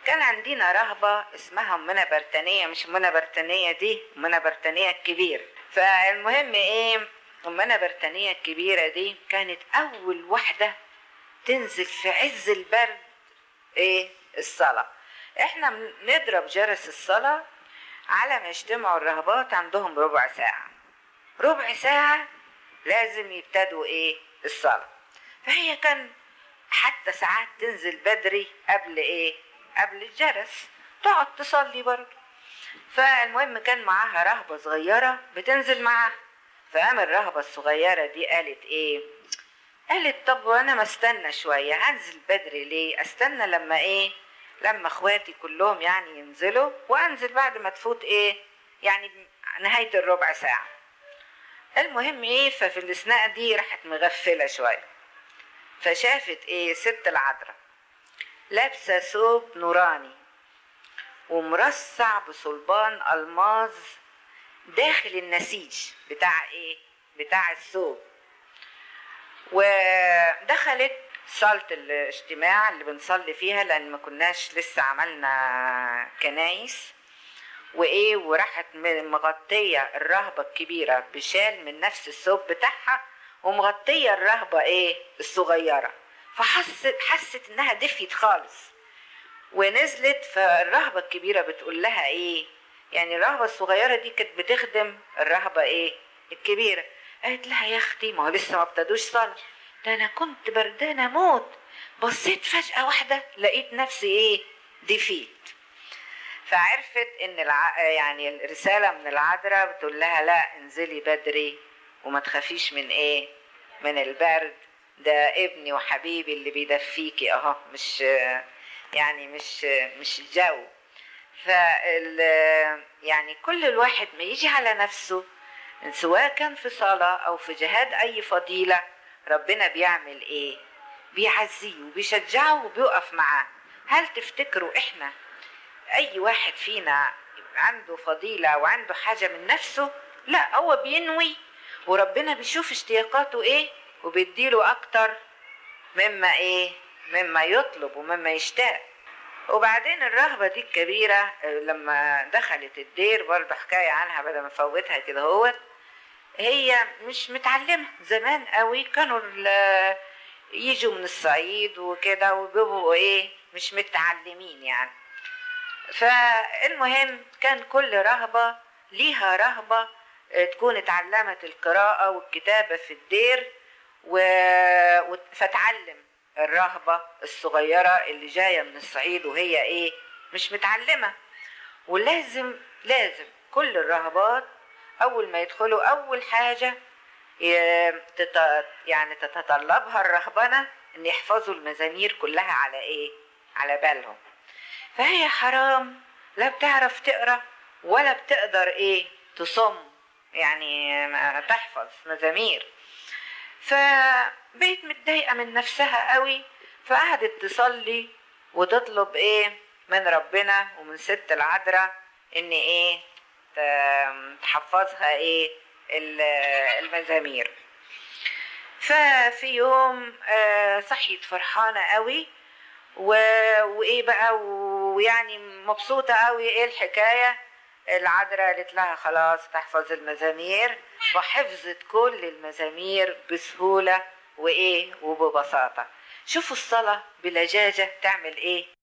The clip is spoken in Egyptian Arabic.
كان عندنا رهبة اسمها أمنا برتانية مش أمنا برتانية دي أمنا برتانية الكبيرة فالمهم إيه أمنا برتانية الكبيرة دي كانت أول واحدة تنزل في عز البرد إيه الصلاة إحنا بنضرب جرس الصلاة على ما يجتمعوا الرهبات عندهم ربع ساعة ربع ساعة لازم يبتدوا إيه الصلاة فهي كان حتى ساعات تنزل بدري قبل ايه قبل الجرس تقعد تصلي برضه فالمهم كان معاها رهبة صغيرة بتنزل معاها فقام الرهبة الصغيرة دي قالت ايه قالت طب وانا ما استنى شوية هنزل بدري ليه استنى لما ايه لما اخواتي كلهم يعني ينزلوا وانزل بعد ما تفوت ايه يعني نهاية الربع ساعة المهم ايه ففي الاثناء دي راحت مغفلة شوية فشافت ايه ست العذراء لابسه ثوب نوراني ومرصع بصلبان الماظ داخل النسيج بتاع ايه بتاع الثوب ودخلت صالة الاجتماع اللي بنصلي فيها لان ما كناش لسه عملنا كنايس وايه وراحت مغطيه الرهبه الكبيره بشال من نفس الثوب بتاعها ومغطية الرهبة ايه الصغيرة فحست حست انها دفيت خالص ونزلت فالرهبة الكبيرة بتقول لها ايه يعني الرهبة الصغيرة دي كانت بتخدم الرهبة ايه الكبيرة قالت لها يا اختي ما هو لسه ما ابتدوش صلاة ده انا كنت بردانة موت بصيت فجأة واحدة لقيت نفسي ايه دفيت فعرفت ان الع... يعني الرسالة من العذراء بتقول لها لا انزلي بدري وما تخافيش من ايه من البرد ده ابني وحبيبي اللي بيدفيكي اهو مش يعني مش مش الجو فال يعني كل الواحد ما يجي على نفسه سواء كان في صلاة أو في جهاد أي فضيلة ربنا بيعمل إيه؟ بيعزيه وبيشجعه وبيقف معاه هل تفتكروا إحنا أي واحد فينا عنده فضيلة وعنده حاجة من نفسه لا هو بينوي وربنا بيشوف اشتياقاته ايه وبيديله اكتر مما ايه مما يطلب ومما يشتاق وبعدين الرهبة دي الكبيرة لما دخلت الدير برضه حكاية عنها بدل ما فوتها كده هوت هي مش متعلمة زمان قوي كانوا يجوا من الصعيد وكده وبيبقوا ايه مش متعلمين يعني فالمهم كان كل رهبة ليها رهبة تكون اتعلمت القراءة والكتابة في الدير و... فتعلم الرهبة الصغيرة اللي جاية من الصعيد وهي ايه مش متعلمة ولازم لازم كل الرهبات اول ما يدخلوا اول حاجة تت... يعني تتطلبها الرهبنة ان يحفظوا المزامير كلها على ايه على بالهم فهي حرام لا بتعرف تقرا ولا بتقدر ايه تصم يعني تحفظ مزامير فبقيت متضايقة من نفسها قوي فقعدت تصلي وتطلب ايه من ربنا ومن ست العذراء ان ايه تحفظها ايه المزامير ففي يوم صحيت فرحانة قوي وايه بقى ويعني مبسوطة قوي ايه الحكاية العذراء قالت لها خلاص تحفظ المزامير وحفظت كل المزامير بسهولة وإيه وببساطة شوفوا الصلاة بلجاجة تعمل إيه